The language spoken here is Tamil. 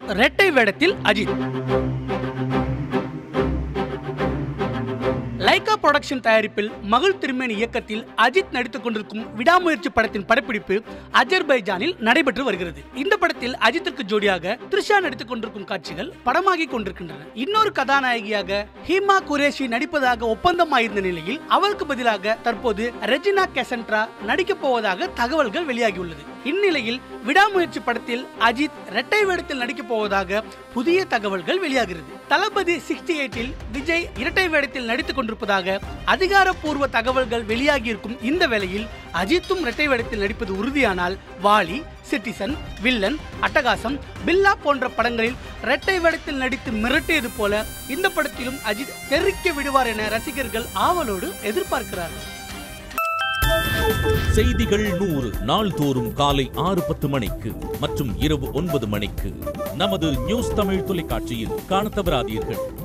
இரட்டை வேடத்தில் அஜித் லைகா புரொடக்ஷன் தயாரிப்பில் மகள் திருமேனி இயக்கத்தில் அஜித் நடித்துக் கொண்டிருக்கும் விடாமுயற்சி படத்தின் படப்பிடிப்பு அஜர்பைஜானில் நடைபெற்று வருகிறது இந்த படத்தில் அஜித்திற்கு ஜோடியாக த்ரிஷா நடித்துக் கொண்டிருக்கும் காட்சிகள் படமாகிக் கொண்டிருக்கின்றன இன்னொரு கதாநாயகியாக ஹீமா குரேஷி நடிப்பதாக ஒப்பந்தமாயிருந்த நிலையில் அவருக்கு பதிலாக தற்போது ரெஜினா கெசன்ட்ரா நடிக்கப் போவதாக தகவல்கள் வெளியாகியுள்ளது இந்நிலையில் விடாமுயற்சி படத்தில் அஜித் இரட்டை வேடத்தில் நடிக்கப் போவதாக புதிய தகவல்கள் வெளியாகிறது தளபதி சிக்ஸ்டி எயிட்டில் விஜய் இரட்டை வேடத்தில் நடித்துக் கொண்டிருப்பதாக அதிகாரப்பூர்வ தகவல்கள் வெளியாகியிருக்கும் இந்த வேளையில் அஜித்தும் இரட்டை வேடத்தில் நடிப்பது உறுதியானால் வாலி சிட்டிசன் வில்லன் அட்டகாசம் பில்லா போன்ற படங்களில் இரட்டை வேடத்தில் நடித்து மிரட்டியது போல இந்த படத்திலும் அஜித் தெரிக்க விடுவார் என ரசிகர்கள் ஆவலோடு எதிர்பார்க்கிறார்கள் செய்திகள் நூறு நாள்தோறும் காலை ஆறு பத்து மணிக்கு மற்றும் இரவு ஒன்பது மணிக்கு நமது நியூஸ் தமிழ் தொலைக்காட்சியில் காணத் தவறாதீர்கள்